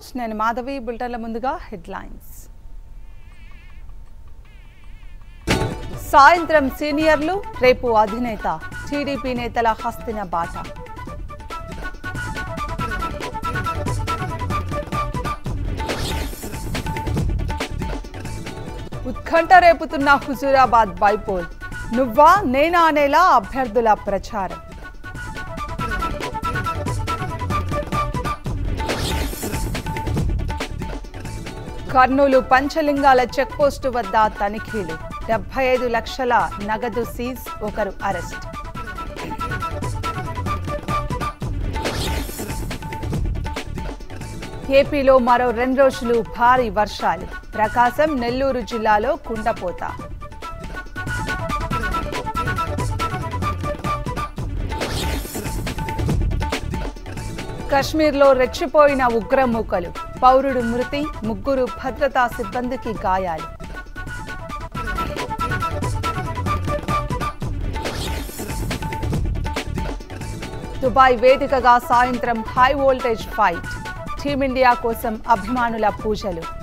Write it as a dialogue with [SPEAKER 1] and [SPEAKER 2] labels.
[SPEAKER 1] sports నేను మాధవి బులెటిన్ల ముందుగా headlines సాయంత్రం సీనియర్లు రేపు అధినేత టీడీపీ నేతల హస్తిన బాట ఉత్కంఠ రేపుతున్న హుజూరాబాద్ బైపోల్ నువ్వా నేనా అనేలా అభ్యర్థుల ప్రచారం కర్నూలు పంచలింగాల చెక్పోస్టు వద్ద తనిఖీలు డెబ్బై ఐదు లక్షల నగదు సీజ్ ఒకరు అరెస్ట్ ఏపీలో మరో రెండు రోజులు భారీ వర్షాలు ప్రకాశం నెల్లూరు జిల్లాలో కుండపోత కశ్మీర్లో రెచ్చిపోయిన ఉగ్రమూకలు పౌరుడు మృతి ముగ్గురు భద్రతా సిబ్బందికి గాయాలు దుబాయ్ వేదికగా సాయంత్రం హై వోల్టేజ్ ఫైట్ టీమిండియా కోసం అభిమానుల పూజలు